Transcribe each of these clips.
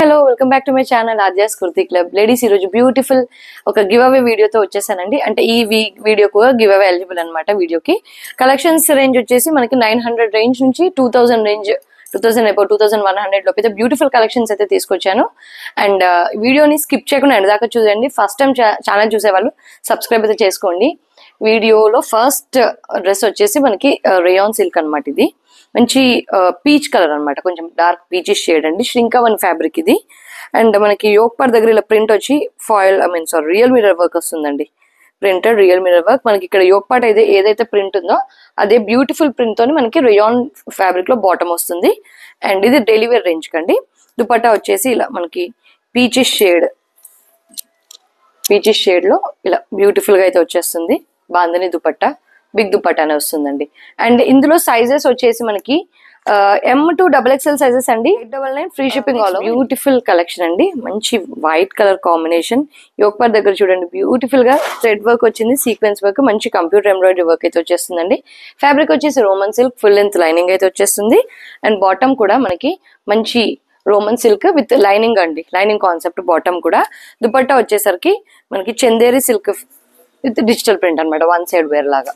Hello welcome back to my channel Aadya's kurti club ladies ఈరోజు beautiful ఒక give away వీడియోతో వచ్చేసానండి అంటే ఈ వీడియో కూడా గివ్ అవే ఎలిజిబుల్ అనమాట వీడియోకి కలెక్షన్స్ రేంజ్ వచ్చేసి మనకి నైన్ హండ్రెడ్ రేంజ్ నుంచి two thousand range two thousand అయిపో టూ థౌసండ్ వన్ హండ్రెడ్ లోపు అయితే బ్యూటిఫుల్ కలెక్షన్స్ అయితే తీసుకొచ్చాను అండ్ వీడియోని స్కిప్ చేయకుండా ఎండ్ దాకా చూడండి ఫస్ట్ టైం ఛానల్ చూసేవాళ్ళు సబ్స్క్రైబ్ అయితే చేసుకోండి వీడియోలో ఫస్ట్ డ్రెస్ వచ్చేసి మనకి రేయాన్ సిల్క్ అన్నమాట ఇది మంచి పీచ్ కలర్ అన్నమాట కొంచెం డార్క్ పీచిష్ షేడ్ అండి శ్రింకవన్ ఫ్యాబ్రిక్ ఇది అండ్ మనకి యోక్పర్ దగ్గర ఇలా ప్రింట్ వచ్చి foil I mean sorry real mirror work వస్తుందండి ప్రింటెడ్ రియల్ మిరర్ వర్క్ మనకి ఇక్కడ యోక్పాట్ అయితే ఏదైతే ప్రింట్ ఉందో అదే బ్యూటిఫుల్ ప్రింట్ తోని మనకి రేయాన్ ఫ్యాబ్రిక్ లో బాటమ్ వస్తుంది అండ్ ఇది డెలివరీ రేంజ్ కండి దుపట్టా వచ్చేసి ఇలా మనకి పీచిష్ షేడ్ పీచిష్ షేడ్ లో ఇలా బ్యూటిఫుల్ గా అయితే వచ్చేస్తుంది బాందని దుపట్టా బిగ్ దుపట్టా అనే వస్తుందండి అండ్ ఇందులో సైజెస్ వచ్చేసి మనకి M to double XL sizes అండి eight double nine free shipping all beautiful collection అండి మంచి వైట్ కలర్ కాంబినేషన్ యోక్పర్ దగ్గర చూడండి బ్యూటిఫుల్ గా థ్రెడ్ వర్క్ వచ్చింది సీక్వెన్స్ వర్క్ మంచి కంప్యూటర్ ఎంబ్రాయిడరీ వర్క్ అయితే వచ్చేస్తుందండి ఫ్యాబ్రిక్ వచ్చేసి Roman silk full length lining అయితే వచ్చేస్తుంది అండ్ బాటమ్ కూడా మనకి మంచి రోమన్ సిల్క్ విత్ లైనింగ్ అండి లైనింగ్ కాన్సెప్ట్ బాటమ్ కూడా దుపట్టా వచ్చేసరికి మనకి Chanderi silk with digital print అనమాట వన్ సైడ్ వేర్ లాగా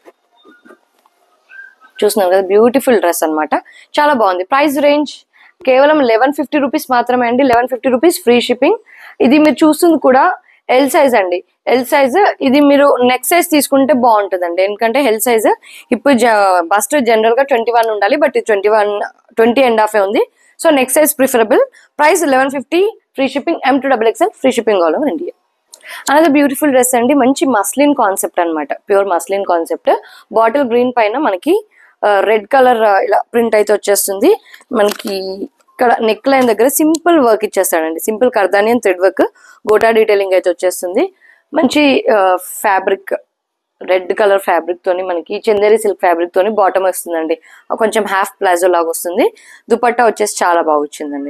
చూస్తున్నారు కదా బ్యూటిఫుల్ డ్రెస్ అన్నమాట చాలా బాగుంది ప్రైస్ రేంజ్ కేవలం లెవెన్ ఫిఫ్టీ రూపీస్ మాత్రమే అండి eleven fifty rupees free shipping ఇది మీరు చూస్తుంది కూడా ఎల్ సైజ్ అండి ఎల్ సైజ్ ఇది మీరు నెక్ సైజ్ తీసుకుంటే బాగుంటుందండి ఎందుకంటే హెల్ సైజ్ ఇప్పుడు బస్ట్ జనరల్ గా ట్వంటీ వన్ ఉండాలి బట్ ఇది twenty one twenty and half ఉంది so neck size preferable price eleven fifty free shipping M to double XL free shipping all over India అనేది beautiful dress అండి మంచి muslin concept అన్నమాట pure muslin concept bottle green పైన మనకి red colour ఇలా print అయితే వచ్చేస్తుంది మనకి ఇక్కడ నెక్ లైన్ దగ్గర సింపుల్ వర్క్ ఇచ్చేస్తాడండి సింపుల్ కర్దానియన్ థ్రెడ్ వర్క్ గోటా డీటెయిలింగ్ అయితే వచ్చేస్తుంది మంచి ఫ్యాబ్రిక్ రెడ్ కలర్ ఫ్యాబ్రిక్ తోని మనకి చందేరి సిల్క్ ఫ్యాబ్రిక్ తోని బాటమ్ వస్తుందండి కొంచెం హాఫ్ ప్లాజో లాగా వస్తుంది దుపట్టా వచ్చేసి చాలా బాగా వచ్చిందండి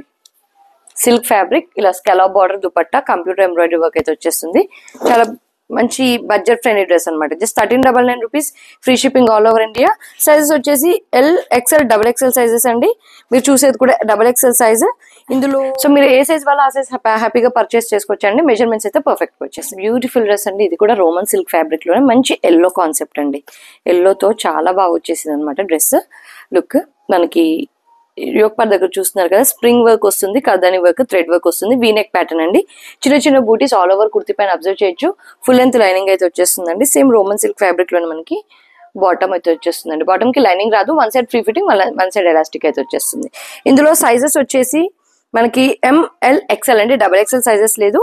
సిల్క్ ఫ్యాబ్రిక్ ఇలా scallop border dupatta computer embroidery work అయితే వచ్చేస్తుంది చాలా మంచి బడ్జెట్ ఫ్రెండ్లీ డ్రెస్ అనమాట just thirteen double nine rupees free shipping all over India sizes వచ్చేసి L XL double XL sizes అండి మీరు చూసేది కూడా డబల్ ఎక్స్ఎల్ సైజ్ ఇందులో సో మీరు ఏ సైజ్ వల్ల ఆ సైజ్ హ్యాపీగా పర్చేస్ చేసుకోవచ్చండి మెజర్మెంట్స్ అయితే పర్ఫెక్ట్ వచ్చేసి బ్యూటిఫుల్ డ్రెస్ అండి ఇది కూడా రోమన్ సిల్క్ ఫ్యాబ్రిక్ లోనే మంచి ఎల్లో కాన్సెప్ట్ అండి ఎల్లోతో చాలా బాగా వచ్చేసింది అనమాట డ్రెస్ లుక్ మనకి యోగపార్ దగ్గర చూస్తున్నారు కదా స్ప్రింగ్ వర్క్ వస్తుంది కర్దాని వర్క్ థ్రెడ్ వర్క్ వస్తుంది వీనెక్ ప్యాటర్న్ అండి చిన్న చిన్న బూటీస్ ఆల్ ఓవర్ కుర్తి పైన అబ్జర్వ్ చేయొచ్చు ఫుల్ లెంత్ లైనింగ్ అయితే వచ్చేస్తుందండి సేమ్ రోమన్ సిల్క్ ఫ్యాబ్రిక్ లోనే మనకి బాటమ్ అయితే వచ్చేస్తుందండి బాటమ్ కి లైనింగ్ రాదు one side free fitting one side elastic అయితే వచ్చేస్తుంది ఇందులో సైజెస్ వచ్చేసి మనకి ఎంఎల్ ఎక్సెల్ అండి డబల్ ఎక్సెల్ సైజెస్ లేదు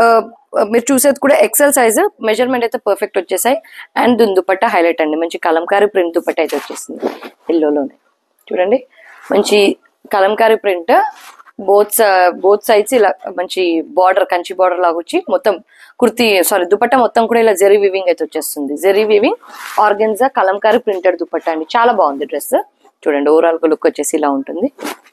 మీరు చూసేది కూడా ఎక్సెల్ సైజ్ మెజర్మెంట్ అయితే పర్ఫెక్ట్ వచ్చేసాయి అండ్ దుందుపట్ట హైలైట్ అండి మంచి కలంకారీ ప్రింట్ దుపట్ట అయితే వచ్చేసింది ఎల్లోలోనే చూడండి మంచి kalamkari print both both sides ఇలా మంచి బార్డర్ కంచి బార్డర్ లాగా వచ్చి మొత్తం కుర్తి సారీ దుపట్టా మొత్తం కూడా ఇలా జెరీ వివింగ్ అయితే వచ్చేస్తుంది zari weaving organza kalamkari printed dupatta అండి చాలా బాగుంది డ్రెస్ చూడండి ఓవరాల్ లుక్ వచ్చేసి ఇలా ఉంటుంది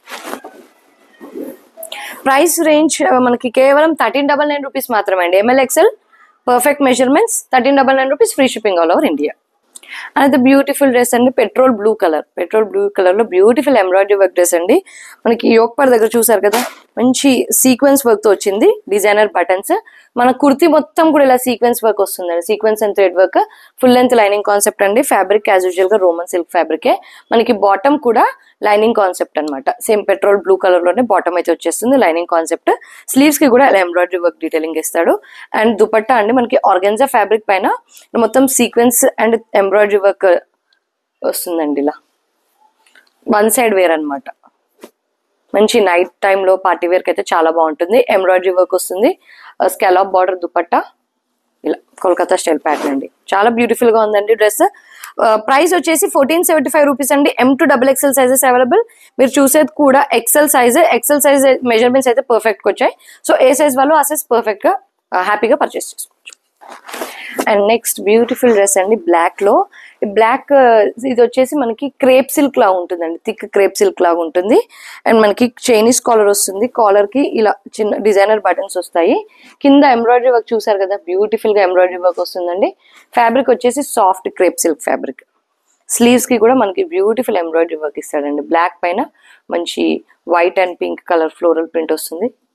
ప్రైస్ రేంజ్ మనకి కేవలం థర్టీన్ డబల్ నైన్ రూపీస్ మాత్రమే అండి ML XL perfect measurements thirteen double nine rupees free shipping all over India అనేది బ్యూటిఫుల్ డ్రెస్ అండి petrol blue colour petrol blue colour లో బ్యూటిఫుల్ ఎంబ్రాయిడరీ వర్క్ డ్రెస్ అండి మనకి యోక్పర్ దగ్గర చూసారు కదా మంచి సీక్వెన్స్ వర్క్ తో వచ్చింది డిజైనర్ బటన్స్ మన కుర్తి మొత్తం కూడా ఇలా సీక్వెన్స్ వర్క్ వస్తుందండి sequence and thread work full length lining concept అండి ఫ్యాబ్రిక్ యాజ్ యూజువల్ గా రోమన్ సిల్క్ ఫ్యాబ్రికే మనకి బాటమ్ కూడా లైనింగ్ కాన్సెప్ట్ అనమాట సేమ్ పెట్రోల్ బ్లూ కలర్ లోనే బాటమ్ అయితే వచ్చేస్తుంది లైనింగ్ కాన్సెప్ట్ స్లీవ్స్ కి కూడా ఇలా ఎంబ్రాయిడరీ వర్క్ డీటెయిలింగ్ ఇస్తాడు అండ్ దుపట్టా అండి మనకి ఆర్గెన్జా ఫ్యాబ్రిక్ పైన మొత్తం సీక్వెన్స్ అండ్ ఎంబ్రాయిడరీ వర్క్ వస్తుందండి ఇలా వన్ సైడ్ వేర్ అనమాట మంచి నైట్ టైంలో పార్టీ వేర్కి అయితే చాలా బాగుంటుంది ఎంబ్రాయిడరీ వర్క్ వస్తుంది స్కాలప్ బార్డర్ దుపట్టా ఇలా కోల్కతా స్టైల్ ప్యాటర్న్ అండి చాలా బ్యూటిఫుల్ గా ఉందండి డ్రెస్ ప్రైస్ వచ్చేసి ఫోర్టీన్ సెవెంటీ ఫైవ్ రూపీస్ అండి M to double XL sizes available మీరు చూసేది కూడా XL size XL size measurements అయితే పర్ఫెక్ట్ గా వచ్చాయి సో ఏ సైజ్ వాళ్ళు ఆ సైజ్ పర్ఫెక్ట్ గా హ్యాపీగా పర్చేస్ చేసుకోవచ్చు అండ్ నెక్స్ట్ బ్యూటిఫుల్ డ్రెస్ అండి బ్లాక్ లో బ్లాక్ ఇది వచ్చేసి మనకి క్రేప్ సిల్క్ లాగా ఉంటుందండి థిక్ క్రేప్ సిల్క్ లాగా ఉంటుంది అండ్ మనకి చైనీస్ కాలర్ వస్తుంది కాలర్ కి ఇలా చిన్న డిజైనర్ బటన్స్ వస్తాయి కింద ఎంబ్రాయిడరీ వర్క్ చూసారు కదా బ్యూటిఫుల్ గా ఎంబ్రాయిడరీ వర్క్ వస్తుందండి ఫ్యాబ్రిక్ వచ్చేసి soft crepe silk fabric sleeves కి కూడా మనకి బ్యూటిఫుల్ ఎంబ్రాయిడరీ వర్క్ ఇస్తాడండి బ్లాక్ పైన మంచి white and pink colour floral print వస్తుంది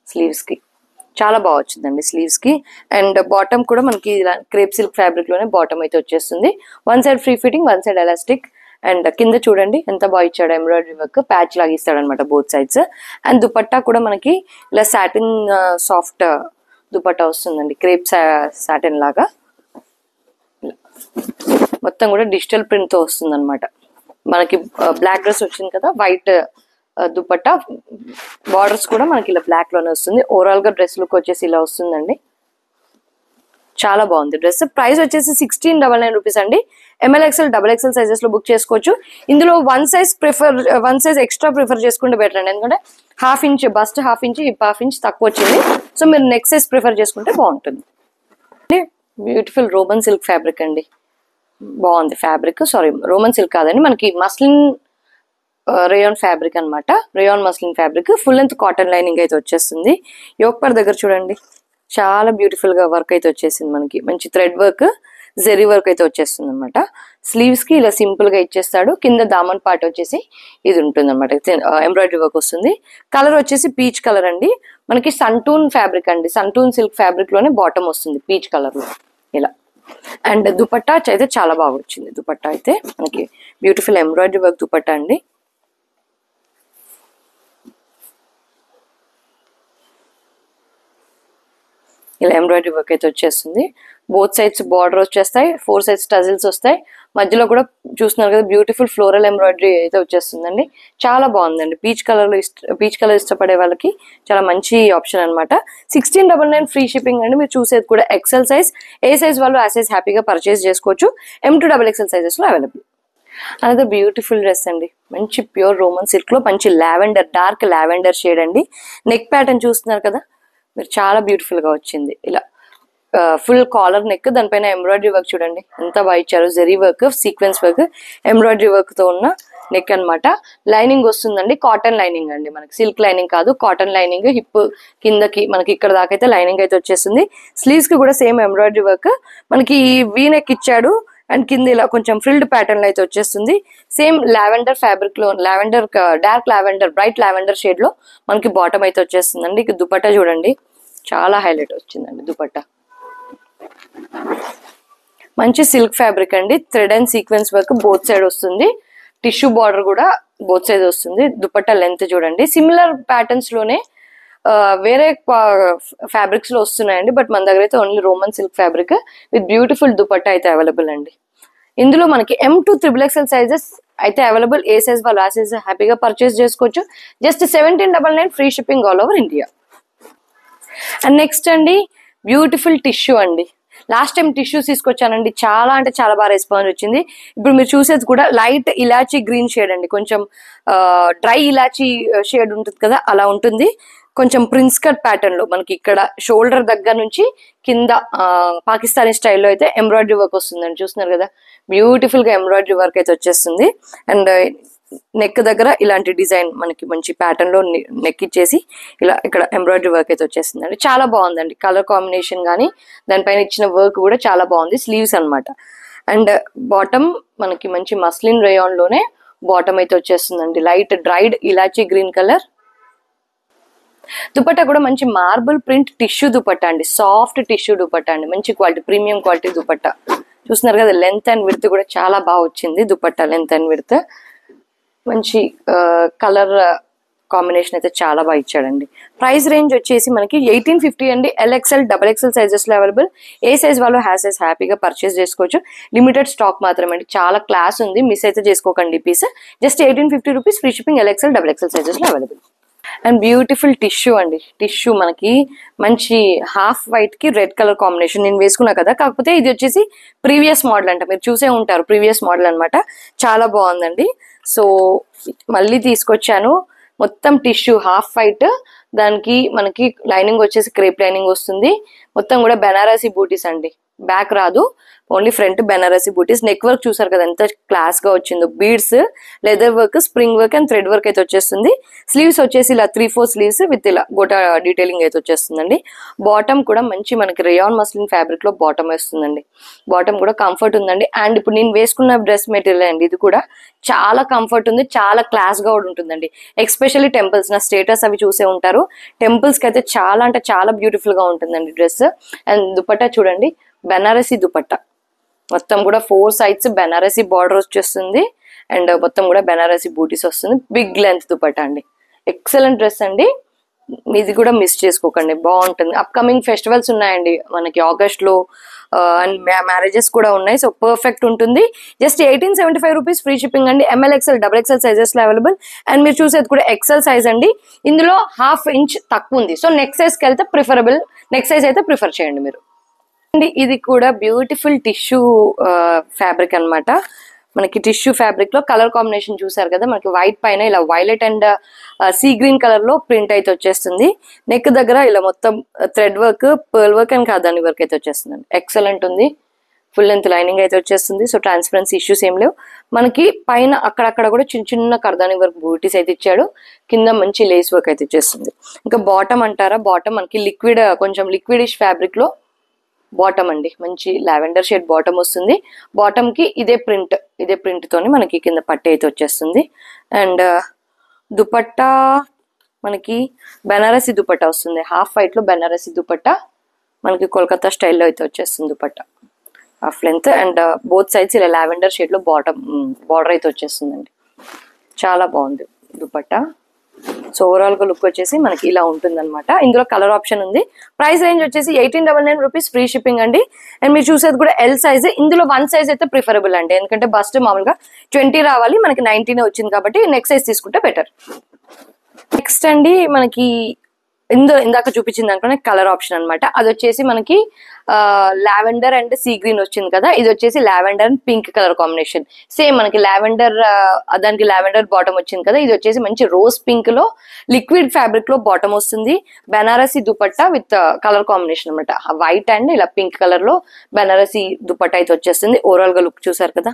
స్లీవ్స్ కి చాలా బాగా వచ్చిందండి స్లీవ్స్ కి అండ్ బాటమ్ కూడా మనకి ఇలా క్రేప్ సిల్క్ ఫ్యాబ్రిక్ లోనే బాటమ్ అయితే వచ్చేస్తుంది one side free fitting one side elastic and కింద చూడండి ఎంత బాగా ఇచ్చాడు ఎంబ్రాయిడరీ వర్క్ ప్యాచ్ లాగా ఇస్తాడు అనమాట బోత్ సైడ్స్ అండ్ దుపట్టా కూడా మనకి ఇలా సాటిన్ సాఫ్ట్ దుపట్టా వస్తుందండి క్రేప్ సాటిన్ లాగా ఇలా. మొత్తం కూడా డిజిటల్ ప్రింట్ తో వస్తుంది అనమాట మనకి బ్లాక్ డ్రెస్ వచ్చింది కదా వైట్ దుపట్టా బార్డర్స్ కూడా మనకి ఇలా బ్లాక్ లోనే వస్తుంది ఓవరాల్ గా డ్రెస్ లుక్ వచ్చేసి ఇలా వస్తుందండి చాలా బాగుంది డ్రెస్ ప్రైస్ వచ్చేసి సిక్స్టీన్ డబల్ నైన్ రూపీస్ అండి ML XL double XL sizes లో బుక్ చేసుకోవచ్చు ఇందులో one size prefer one size extra prefer చేసుకుంటే బెటర్ అండి ఎందుకంటే half inch bust half inch hip half inch తక్కువ వచ్చింది సో మీరు నెక్స్ట్ సైజ్ ప్రిఫర్ చేసుకుంటే బాగుంటుంది బ్యూటిఫుల్ రోమన్ సిల్క్ ఫ్యాబ్రిక్ అండి బాగుంది ఫ్యాబ్రిక్ సారీ రోమన్ సిల్క్ కాదండి మనకి మస్లిన్ రేయాన్ ఫ్యాబ్రిక్ అన్నమాట rayon muslin fabric full length cotton lining అయితే వచ్చేస్తుంది యోక్పర్ దగ్గర చూడండి చాలా బ్యూటిఫుల్ గా వర్క్ అయితే వచ్చేసింది మనకి మంచి థ్రెడ్ వర్క్ జెరీ వర్క్ అయితే వచ్చేస్తుంది అనమాట స్లీవ్స్ కి ఇలా సింపుల్ గా ఇచ్చేస్తాడు కింద దామన్ పార్ట్ వచ్చేసి ఇది ఉంటుంది అనమాట ఎంబ్రాయిడరీ వర్క్ వస్తుంది కలర్ వచ్చేసి పీచ్ కలర్ అండి మనకి సంటూన్ ఫ్యాబ్రిక్ అండి సంటూన్ సిల్క్ ఫ్యాబ్రిక్ లోనే బాటమ్ వస్తుంది పీచ్ కలర్ లో ఇలా అండ్ దుపట్టా అయితే చాలా బాగా వచ్చింది దుపట్టా అయితే మనకి బ్యూటిఫుల్ ఎంబ్రాయిడరీ వర్క్ దుపట్టా అండి ఇలా ఎంబ్రాయిడరీ వర్క్ అయితే వచ్చేస్తుంది బోత్ సైడ్స్ బార్డర్ వచ్చేస్తాయి ఫోర్ సైడ్స్ టజిల్స్ వస్తాయి మధ్యలో కూడా చూస్తున్నారు కదా బ్యూటిఫుల్ ఫ్లోరల్ ఎంబ్రాయిడరీ అయితే వచ్చేస్తుందండి చాలా బాగుందండి పీచ్ కలర్ లో ఇష్ట పీచ్ కలర్ ఇష్టపడే వాళ్ళకి చాలా మంచి ఆప్షన్ అనమాట sixteen double nine free shipping అండి మీరు చూసేది కూడా ఎక్సెల్ సైజ్ ఏ సైజ్ వాళ్ళు ఆ సైజ్ హ్యాపీగా పర్చేస్ చేసుకోవచ్చు M to double XL sizes లో అవైలబుల్ అనేది బ్యూటిఫుల్ డ్రెస్ అండి మంచి ప్యూర్ రోమన్ సిల్క్ లో మంచి లావెండర్ డార్క్ లావెండర్ షేడ్ అండి నెక్ ప్యాటర్న్ చూస్తున్నారు కదా మీరు చాలా బ్యూటిఫుల్ గా వచ్చింది ఇలా ఫుల్ కాలర్ నెక్ దానిపైన ఎంబ్రాయిడరీ వర్క్ చూడండి ఎంత బాగా ఇచ్చారు zari work sequence work embroidery work తో ఉన్న నెక్ అన్నమాట లైనింగ్ వస్తుందండి కాటన్ లైనింగ్ అండి మనకి సిల్క్ లైనింగ్ కాదు కాటన్ లైనింగ్ హిప్ కిందకి మనకి ఇక్కడ దాకా అయితే లైనింగ్ అయితే వచ్చేస్తుంది స్లీవ్స్ కి కూడా సేమ్ ఎంబ్రాయిడరీ వర్క్ మనకి వీ నెక్ ఇచ్చాడు అండ్ కింద ఇలా కొంచెం ఫ్రిల్డ్ ప్యాటర్న్ అయితే వచ్చేస్తుంది సేమ్ లావెండర్ ఫ్యాబ్రిక్ లో lavender dark lavender bright lavender shade లో మనకి బాటమ్ అయితే వచ్చేస్తుందండి ఇక దుపట్టా చూడండి చాలా హైలైట్ వచ్చిందండి దుపట్టా మంచి సిల్క్ ఫ్యాబ్రిక్ అండి thread and sequence work both side వస్తుంది టిష్యూ బార్డర్ కూడా బోత్ సైడ్ వస్తుంది దుపట్టా లెంత్ చూడండి సిమిలర్ ప్యాటర్న్స్ లోనే ఆ, వేరే ఫ్యాబ్రిక్స్ లో వస్తున్నాయండి బట్ మన దగ్గర అయితే only Roman silk fabric with beautiful dupatta అయితే అవైలబుల్ అండి ఇందులో మనకి M to triple XL sizes అయితే అవైలబుల్ ఏ సైజ్ వాళ్ళు ఆ సైజ్ హ్యాపీగా పర్చేస్ చేసుకోవచ్చు just seventeen double nine free shipping all over India and next అండి బ్యూటిఫుల్ టిష్యూ అండి లాస్ట్ టైం టిష్యూస్ తీసుకొచ్చానండి చాలా అంటే చాలా బాగా రెస్పాన్స్ వచ్చింది ఇప్పుడు మీరు చూసేది కూడా లైట్ ఇలాచీ గ్రీన్ షేడ్ అండి కొంచెం డ్రై ఇలాచీ షేడ్ ఉంటుంది కదా అలా ఉంటుంది కొంచెం ప్రిన్స్ కట్ ప్యాటర్న్ లో మనకి ఇక్కడ షోల్డర్ దగ్గర నుంచి కింద ఆ, పాకిస్తానీ స్టైల్లో అయితే ఎంబ్రాయిడరీ వర్క్ వస్తుందండి చూస్తున్నారు కదా బ్యూటిఫుల్ గా ఎంబ్రాయిడరీ వర్క్ అయితే వచ్చేస్తుంది అండ్ నెక్ దగ్గర ఇలాంటి డిజైన్ మనకి మంచి ప్యాటర్న్ లో నెక్ ఇచ్చేసి ఇలా ఇక్కడ ఎంబ్రాయిడరీ వర్క్ అయితే వచ్చేసిందండి చాలా బాగుందండి కలర్ కాంబినేషన్ కానీ దానిపైన ఇచ్చిన వర్క్ కూడా చాలా బాగుంది స్లీవ్స్ అన్నమాట అండ్ బాటమ్ మనకి మంచి మస్లిన్ రేయాన్ లోనే బాటమ్ అయితే వచ్చేస్తుందండి light dried elaichi green colour dupatta కూడా మంచి మార్బుల్ ప్రింట్ టిష్యూ దుపట్టా అండి సాఫ్ట్ టిష్యూ దుపట్టా అండి మంచి క్వాలిటీ ప్రీమియం క్వాలిటీ దుపట్టా చూస్తున్నారు కదా లెంత్ అండ్ విడ్త్ కూడా చాలా బాగా వచ్చింది దుపట్టా లెంత్ అండ్ విడ్త్ మంచి కలర్ కాంబినేషన్ అయితే చాలా బాగా ఇచ్చాడండి ప్రైస్ రేంజ్ వచ్చేసి మనకి ఎయిటీన్ ఫిఫ్టీ అండి ఎల్ఎక్స్ఎల్ డబల్ ఎక్స్ఎల్ సైజెస్ లో అవైలబుల్ ఏ సైజ్ వాళ్ళు హ్యా సైజ్ హ్యాపీగా పర్చేస్ చేసుకోవచ్చు లిమిటెడ్ స్టాక్ మాత్రమే అండి చాలా క్లాస్ ఉంది మిస్ అయితే చేసుకోకండి piece just eighteen fifty rupees free shipping L XL double XL sizes లో అవైలబుల్ అండ్ బ్యూటిఫుల్ టిష్యూ అండి టిష్యూ మనకి మంచి హాఫ్ వైట్ కి రెడ్ కలర్ కాంబినేషన్ నేను వేసుకున్నా కదా కాకపోతే ఇది వచ్చేసి ప్రీవియస్ మోడల్ అంట మీరు చూసే ఉంటారు ప్రీవియస్ మోడల్ అన్నమాట చాలా బాగుందండి సో మళ్ళీ తీసుకొచ్చాను మొత్తం టిష్యూ హాఫ్ వైట్ దానికి మనకి లైనింగ్ వచ్చేసి క్రేప్ లైనింగ్ వస్తుంది మొత్తం కూడా బెనారసీ బూటీస్ అండి బ్యాక్ రాదు only front Benarasi butis neck work చూసారు కదా ఎంత క్లాస్ గా వచ్చిందో beads leather work spring work and thread work అయితే వచ్చేస్తుంది స్లీవ్స్ వచ్చేసి ఇలా త్రీ ఫోర్ స్లీవ్స్ విత్ ఇలా గోటా డీటెయిలింగ్ అయితే వచ్చేస్తుందండి బాటమ్ కూడా మంచి మనకి రేయాన్ మస్లిన్ ఫ్యాబ్రిక్ లో బాటమ్ వస్తుందండి బాటమ్ కూడా కంఫర్ట్ ఉందండి అండ్ ఇప్పుడు నేను వేసుకున్న డ్రెస్ మెటీరియల్ అండి ఇది కూడా చాలా కంఫర్ట్ ఉంది చాలా క్లాస్ గా కూడా ఉంటుందండి ఎక్స్పెషల్లీ టెంపుల్స్ నా స్టేటస్ అవి చూసే ఉంటారు టెంపుల్స్ కి అయితే చాలా అంటే చాలా బ్యూటిఫుల్ గా ఉంటుందండి డ్రెస్ అండ్ దుపట్టా చూడండి బెనారసీ దుపట్టా మొత్తం కూడా ఫోర్ సైడ్స్ బెనారసీ బార్డర్ వచ్చేస్తుంది అండ్ మొత్తం కూడా బెనారసీ బూటీస్ వస్తుంది బిగ్ లెంత్ దుపట్టా అండి ఎక్సలెంట్ డ్రెస్ అండి ఇది కూడా మిస్ చేసుకోకండి బాగుంటుంది అప్కమింగ్ ఫెస్టివల్స్ ఉన్నాయండి మనకి ఆగస్ట్ లో అండ్ మ్యారేజెస్ కూడా ఉన్నాయి సో పర్ఫెక్ట్ ఉంటుంది just eighteen seventy five rupees free shipping అండి ML XL double XL sizes లో అవైలబుల్ అండ్ మీరు చూసేది కూడా ఎక్సెల్ సైజ్ అండి ఇందులో హాఫ్ ఇంచ్ తక్కువ ఉంది సో నెక్స్ట్ సైజ్కి వెళ్తే ప్రిఫరబుల్ నెక్స్ట్ సైజ్ అయితే ప్రిఫర్ చేయండి మీరు అండి ఇది కూడా బ్యూటిఫుల్ టిష్యూ ఫ్యాబ్రిక్ అన్నమాట మనకి టిష్యూ ఫ్యాబ్రిక్ లో కలర్ కాంబినేషన్ చూసారు కదా మనకి వైట్ పైన ఇలా violet and sea green colour లో ప్రింట్ అయితే వచ్చేస్తుంది నెక్ దగ్గర ఇలా మొత్తం thread work pearl work and కాదాని వర్క్ అయితే వచ్చేస్తుంది ఎక్సలెంట్ ఉంది ఫుల్ లెంత్ లైనింగ్ అయితే వచ్చేస్తుంది సో ట్రాన్స్పరెన్సీ ఇష్యూస్ ఏం లేవు మనకి పైన అక్కడక్కడ కూడా చిన్న చిన్న కర్దాని వర్క్ బూటీస్ అయితే ఇచ్చాడు కింద మంచి లేస్ వర్క్ అయితే ఇచ్చేస్తుంది ఇంకా బాటమ్ అంటారా బాటమ్ మనకి లిక్విడ్ కొంచెం లిక్విడిష్ ఫ్యాబ్రిక్ లో బాటమ్ అండి మంచి లావెండర్ షేడ్ బాటమ్ వస్తుంది బాటమ్ కి ఇదే ప్రింట్ ఇదే ప్రింట్ తోని మనకి కింద పట్టీ అయితే వచ్చేస్తుంది అండ్ దుపట్టా మనకి బెనారసి దుపట్టా వస్తుంది హాఫ్ వైట్ లో బెనారసి దుపట్టా మనకి కోల్కతా స్టైల్లో అయితే వచ్చేస్తుంది dupatta half length and both sides ఇలా లావెండర్ షేడ్ లో బాటమ్ బార్డర్ అయితే వచ్చేస్తుందండి చాలా బాగుంది దుపట్టా సో ఓవరాల్ గా లుక్ వచ్చేసి మనకి ఇలా ఉంటుంది అనమాట ఇందులో కలర్ ఆప్షన్ ఉంది ప్రైస్ రేంజ్ వచ్చేసి eighteen double nine rupees free shipping అండి అండ్ మీరు చూసేది కూడా ఎల్ సైజ్ ఇందులో వన్ సైజ్ అయితే ప్రిఫరబుల్ అండి ఎందుకంటే బస్ట్ మామూలుగా ట్వంటీ రావాలి మనకి నైన్టీన్ వచ్చింది కాబట్టి నెక్స్ట్ సైజ్ తీసుకుంటే బెటర్ నెక్స్ట్ అండి మనకి ఇందులో ఇందాక చూపించిన దాంట్లోనే కలర్ ఆప్షన్ అన్నమాట అది వచ్చేసి మనకి లావెండర్ అండ్ సీ గ్రీన్ వచ్చింది కదా ఇది వచ్చేసి lavender and pink colour combination same మనకి లావెండర్ దానికి లావెండర్ బాటమ్ వచ్చింది కదా ఇది వచ్చేసి మంచి రోజ్ పింక్ లో లిక్విడ్ ఫ్యాబ్రిక్ లో బాటమ్ వస్తుంది Benarasi dupatta with colour combination అనమాట వైట్ అండ్ ఇలా పింక్ కలర్ లో బెనారసి దుపట్టా అయితే వచ్చేస్తుంది ఓవరాల్ గా లుక్ చూసారు కదా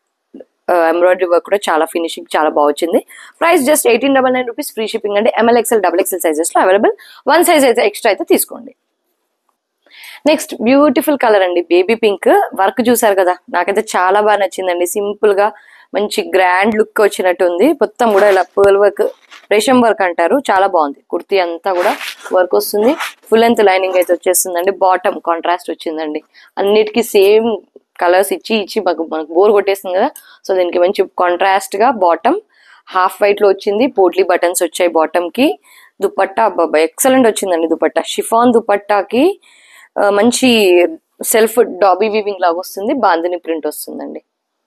ఎంబ్రాయిడరీ వర్క్ కూడా చాలా ఫినిషింగ్ చాలా బాగా వచ్చింది price just eighteen double nine rupees free shipping అంటే ML XL double XL sizes లో అవైలబుల్ వన్ సైజ్ అయితే ఎక్స్ట్రా అయితే తీసుకోండి నెక్స్ట్ బ్యూటిఫుల్ కలర్ అండి బేబీ పింక్ వర్క్ చూసారు కదా నాకైతే చాలా బాగా నచ్చిందండి సింపుల్ గా మంచి గ్రాండ్ లుక్ వచ్చినట్టు ఉంది మొత్తం కూడా ఇలా పర్ల్ వర్క్ రేషం వర్క్ అంటారు చాలా బాగుంది కుర్తీ అంతా కూడా వర్క్ వస్తుంది ఫుల్ లెంత్ లైనింగ్ అయితే వచ్చేస్తుందండి బాటమ్ కాంట్రాస్ట్ వచ్చిందండి అన్నిటికీ సేమ్ కలర్స్ ఇచ్చి ఇచ్చి మాకు మనకు బోర్ కొట్టేస్తుంది కదా సో దీనికి మంచి కాంట్రాస్ట్ గా బాటమ్ హాఫ్ వైట్ లో వచ్చింది పోట్లీ బటన్స్ వచ్చాయి బాటమ్ కి దుపట్టా అబ్బాబా ఎక్సలెంట్ వచ్చిందండి దుపట్టా షిఫాన్ దుపట్టాకి ఆ, మంచి సెల్ఫ్ డాబీ వీవింగ్ లాగా వస్తుంది బాందిని ప్రింట్ వస్తుందండి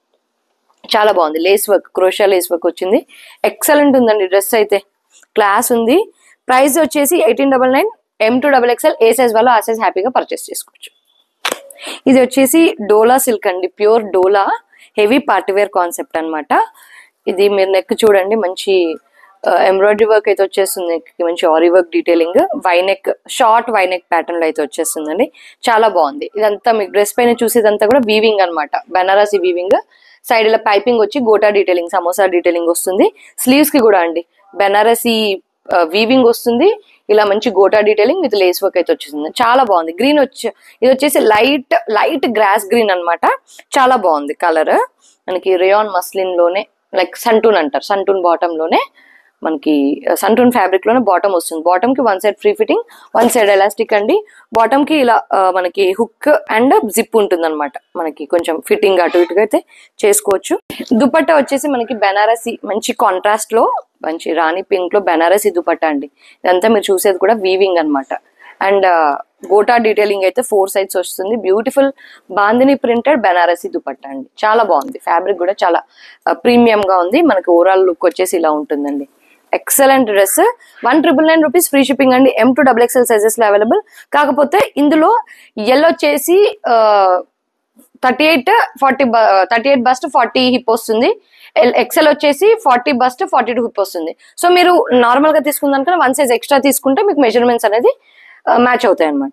చాలా బాగుంది lace work crochet lace work వచ్చింది ఎక్సలెంట్ ఉందండి డ్రెస్ అయితే క్లాస్ ఉంది ప్రైస్ వచ్చేసి eighteen double nine M to double XL ఏ సైజ్ వాళ్ళు ఆ సైజ్ హ్యాపీగా పర్చేస్ చేసుకోవచ్చు ఇది వచ్చేసి డోలా సిల్క్ అండి pure dola heavy partywear concept అన్నమాట ఇది మీరు నెక్ చూడండి మంచి ఎంబ్రాయిడరీ వర్క్ అయితే వచ్చేస్తుంది neck కి మంచి aari work detailing V neck short V neck pattern లో అయితే వచ్చేస్తుందండి చాలా బాగుంది ఇదంతా మీకు డ్రెస్ పైన చూసేదంతా కూడా వీవింగ్ అన్నమాట బెనారసి వీవింగ్ సైడ్ ఇలా పైపింగ్ వచ్చి గోటా డీటెయిలింగ్ సమోసా డీటెయిలింగ్ వస్తుంది స్లీవ్స్ కి కూడా అండి బెనారసి వీవింగ్ వస్తుంది ఇలా మంచి gota detailing with lace work అయితే వచ్చేసింది చాలా బాగుంది గ్రీన్ వచ్చి ఇది వచ్చేసి లైట్ లైట్ గ్రాస్ గ్రీన్ అన్నమాట చాలా బాగుంది కలర్ మనకి రేయాన్ మస్లిన్ లోనే లైక్ సంటూన్ అంటారు సంటూన్ బాటమ్ లోనే మనకి సంటూన్ ఫ్యాబ్రిక్ లోనే బాటమ్ వస్తుంది బాటమ్ కి one side free fitting one side elastic అండి బాటమ్ కి ఇలా ఆ, మనకి హుక్ అండ్ జిప్ ఉంటుంది అనమాట మనకి కొంచెం ఫిట్టింగ్ అటు ఇటుగా అయితే చేసుకోవచ్చు దుపట్టా వచ్చేసి మనకి బెనారసి మంచి కాంట్రాస్ట్ లో మంచి రాణి పింక్ లో బెనారసి దుపట్టా అండి ఇదంతా మీరు చూసేది కూడా వీవింగ్ అన్నమాట అండ్ గోటా డీటెయిలింగ్ అయితే ఫోర్ సైడ్స్ వస్తుంది బ్యూటిఫుల్ బాందిని ప్రింటెడ్ బెనారసి దుపట్టా అండి చాలా బాగుంది ఫ్యాబ్రిక్ కూడా చాలా ప్రీమియం గా ఉంది మనకి ఓవరాల్ లుక్ వచ్చేసి ఇలా ఉంటుందండి excellent dress one triple nine rupees free shipping అండి M to double XL sizes లో అవైలబుల్ కాకపోతే ఇందులో ఎల్ వచ్చేసి thirty eight forty thirty eight bust forty hip వస్తుంది ఎక్సెల్ వచ్చేసి forty bust forty two hip వస్తుంది సో మీరు నార్మల్ గా తీసుకుందాం వన్ సైజ్ ఎక్స్ట్రా తీసుకుంటే మీకు మెజర్మెంట్స్ అనేది మ్యాచ్ అవుతాయి అనమాట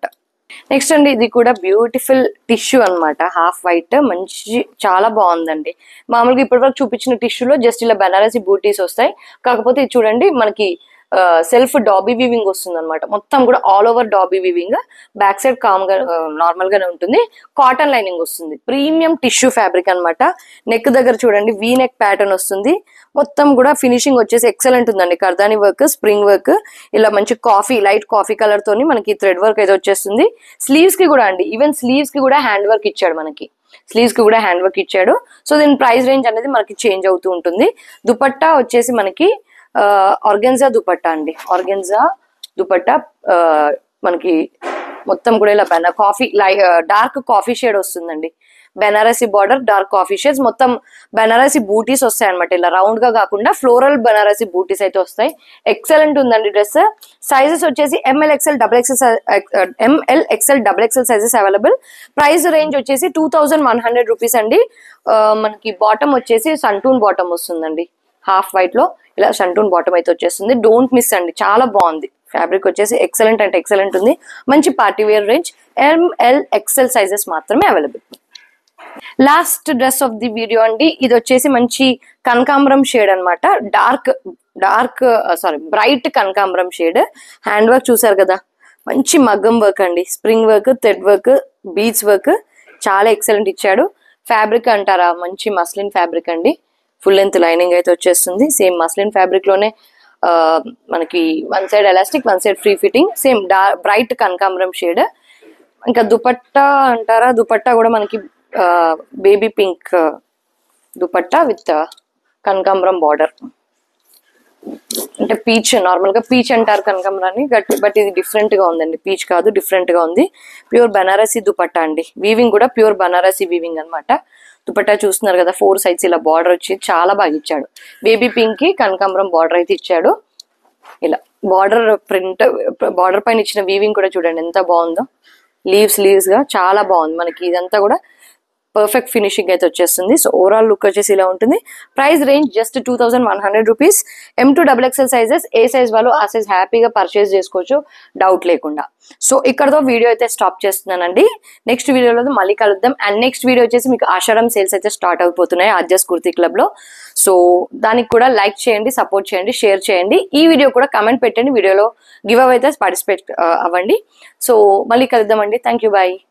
నెక్స్ట్ అండి ఇది కూడా బ్యూటిఫుల్ టిష్యూ అన్నమాట హాఫ్ వైట్ మంచి చాలా బాగుందండి మామూలుగా ఇప్పటివరకు చూపించిన టిష్యూలో జస్ట్ ఇలా బనారసి బూటీస్ వస్తాయి కాకపోతే ఇది చూడండి మనకి సెల్ఫ్ డాబీ వీవింగ్ వస్తుంది అనమాట మొత్తం కూడా all over dobby weaving back side calm గా నార్మల్ గానే ఉంటుంది కాటన్ లైనింగ్ వస్తుంది ప్రీమియం టిష్యూ ఫ్యాబ్రిక్ అన్నమాట నెక్ దగ్గర చూడండి వీ నెక్ ప్యాటర్న్ వస్తుంది మొత్తం కూడా ఫినిషింగ్ వచ్చేసి ఎక్సలెంట్ ఉందండి కర్దాని వర్క్ స్ప్రింగ్ వర్క్ ఇలా మంచి కాఫీ లైట్ కాఫీ కలర్ తోని మనకి థ్రెడ్ వర్క్ అయితే వచ్చేస్తుంది స్లీవ్స్ కి కూడా అండి ఈవెన్ స్లీవ్స్ కి కూడా హ్యాండ్ వర్క్ ఇచ్చాడు మనకి స్లీవ్స్ కి కూడా హ్యాండ్ వర్క్ ఇచ్చాడు సో దీని ప్రైస్ రేంజ్ అనేది మనకి చేంజ్ అవుతూ ఉంటుంది దుపట్టా వచ్చేసి మనకి ఆర్గెన్జా దుపట్టా అండి ఆర్గెన్జా దుపట్టా ఆ, మనకి మొత్తం కూడా ఇలా బెన కాఫీ లై డార్క్ కాఫీ షేడ్ వస్తుందండి Benarasi border dark coffee shades మొత్తం బెనారసి బూటీస్ వస్తాయి అనమాట ఇలా రౌండ్ గా కాకుండా ఫ్లోరల్ బెనారసి బూటీస్ అయితే వస్తాయి ఎక్సలెంట్ ఉందండి డ్రెస్ సైజెస్ వచ్చేసి ML XL double XL ML XL double XL sizes available price range వచ్చేసి two thousand one hundred rupees అండి ఆ, మనకి బాటమ్ వచ్చేసి సంటూన్ బాటమ్ వస్తుందండి హాఫ్ వైట్ లో ఇలా షంటూన్ బాటమ్ అయితే వచ్చేస్తుంది డోంట్ మిస్ అండి చాలా బాగుంది ఫ్యాబ్రిక్ వచ్చేసి ఎక్సలెంట్ అంటే ఎక్సలెంట్ ఉంది మంచి party wear range ML XL sizes మాత్రమే available last dress of the video అండి ఇది వచ్చేసి మంచి కనకాంబరం షేడ్ అన్నమాట డార్క్ డార్క్ సారీ బ్రైట్ కనకాంబరం షేడ్ హ్యాండ్ వర్క్ చూసారు కదా మంచి మగ్గం వర్క్ అండి spring work thread work bead work చాలా ఎక్సలెంట్ ఇచ్చాడు ఫ్యాబ్రిక్ అంటారా మంచి మస్లిన్ ఫ్యాబ్రిక్ అండి ఫుల్ లెంత్ లైనింగ్ అయితే వచ్చేస్తుంది సేమ్ మస్లిన్ ఫ్యాబ్రిక్ లోనే ఆ, మనకి one side elastic one side free fitting same డా బ్రైట్ కనకాంబరం షేడ్ ఇంకా దుపట్టా అంటారా దుపట్టా కూడా మనకి బేబీ పింక్ దుపట్టా విత్ కనకాంబరం బార్డర్ అంటే పీచ్ నార్మల్ గా పీచ్ అంటారు కనకాంబరాన్ని బట్ బట్ ఇది డిఫరెంట్ గా ఉందండి పీచ్ కాదు డిఫరెంట్ గా ఉంది ప్యూర్ బనారసి దుపట్టా అండి వీవింగ్ కూడా ప్యూర్ బనారసి వీవింగ్ అన్నమాట దుపట్టా చూస్తున్నారు కదా ఫోర్ సైడ్స్ ఇలా బార్డర్ వచ్చి చాలా బాగా ఇచ్చాడు బేబీ పింక్ కి కనకాంబరం బార్డర్ అయితే ఇచ్చాడు ఇలా బార్డర్ ప్రింట్ బార్డర్ పైన ఇచ్చిన వీవింగ్ కూడా చూడండి ఎంత బాగుందో లీవ్స్ లీవ్స్ గా చాలా బాగుంది మనకి ఇదంతా కూడా పర్ఫెక్ట్ ఫినిషింగ్ అయితే వచ్చేస్తుంది సో ఓవరాల్ లుక్ వచ్చేసి ఇలా ఉంటుంది price range just two thousand one hundred rupees M to double XL sizes ఏ సైజ్ వాళ్ళు ఆ సైజ్ హ్యాపీగా పర్చేస్ చేసుకోవచ్చు డౌట్ లేకుండా సో ఇక్కడతో వీడియో అయితే స్టాప్ చేస్తున్నానండి నెక్స్ట్ వీడియోలో మళ్ళీ కలుద్దాం అండ్ నెక్స్ట్ వీడియో వచ్చేసి మీకు ఆషాఢం సేల్స్ అయితే స్టార్ట్ అయిపోతున్నాయి అడ్జస్ట్ కుర్తీ క్లబ్ లో సో దానికి కూడా లైక్ చేయండి సపోర్ట్ చేయండి షేర్ చేయండి ఈ వీడియో కూడా కమెంట్ పెట్టండి వీడియోలో గివ్ అవైతే పార్టిసిపేట్ అవ్వండి సో మళ్ళీ కలుద్దామండి థ్యాంక్ యూ బాయ్